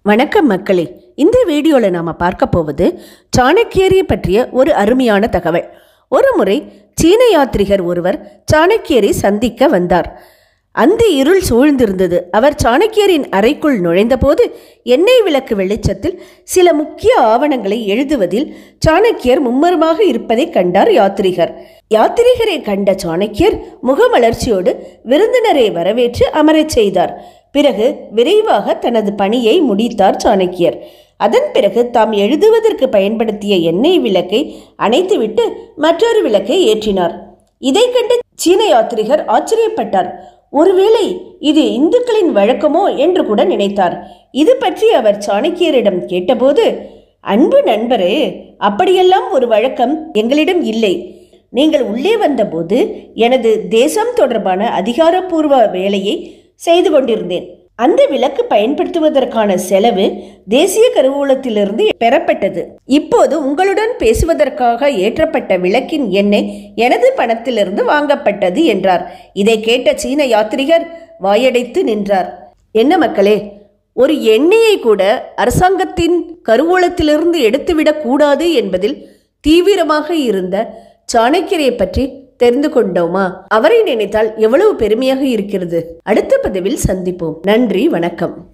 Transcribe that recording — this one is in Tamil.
வணக்கம் மக்களே இந்த வீடியோவில் நாம் பார்க்க போவது சாணக்கியரை பற்றிய ஒரு அருமையான தகவல் ஒரு முறை சீன யாத்ரிகர் ஒருவர் சாணக்கியரை சந்திக்க வந்தார் அந்த இருள் சூழ்ந்திருந்தது அவர் சாணக்கியரின் அறைக்குள் நுழைந்தபோது எண்ணெய் விளக்கு வெளிச்சத்தில் சில முக்கிய ஆவணங்களை எழுதுவதில் சாணக்கியர் மும்மரமாக இருப்பதைக் கண்டார் யாத்ரிகர் யாத்திரிகரை கண்ட சாணக்கியர் முகமலர்ச்சியோடு விருந்தினரை வரவேற்று அமரச் செய்தார் பிறகு விரைவாக தனது பணியை முடித்தார் சாணக்கியர் அதன் பிறகு தாம் எழுதுவதற்கு பயன்படுத்திய எண்ணெய் விளக்கை அணைத்துவிட்டு மற்றொரு விளக்கை ஏற்றினார் இதைக் கண்டு சீன யாத்ரிகர் ஆச்சரியப்பட்டார் ஒருவேளை இது இந்துக்களின் வழக்கமோ என்று கூட நினைத்தார் இது பற்றி அவர் சாணக்கியரிடம் கேட்டபோது அன்பு நண்பரே அப்படியெல்லாம் ஒரு வழக்கம் எங்களிடம் இல்லை நீங்கள் உள்ளே வந்தபோது எனது தேசம் தொடர்பான அதிகாரப்பூர்வ வேலையை செய்து கொண்டிருந்தேன் அந்த விளக்கு பயன்படுத்துவதற்கான செலவு தேசிய கருவூலத்திலிருந்து பெறப்பட்டது இப்போது உங்களுடன் பேசுவதற்காக ஏற்றப்பட்ட விளக்கின் எண்ணெய் எனது பணத்திலிருந்து வாங்கப்பட்டது என்றார் இதை கேட்ட சீன யாத்ரிகர் வாயடைத்து நின்றார் என்ன மக்களே ஒரு எண்ணெயை கூட அரசாங்கத்தின் கருவூலத்திலிருந்து எடுத்துவிடக் கூடாது என்பதில் தீவிரமாக இருந்த சாணக்கியரை பற்றி தெரிந்து கொண்டோமா அவரை நினைத்தால் எவ்வளவு பெருமையாக இருக்கிறது அடுத்த பதிவில் சந்திப்போம் நன்றி வணக்கம்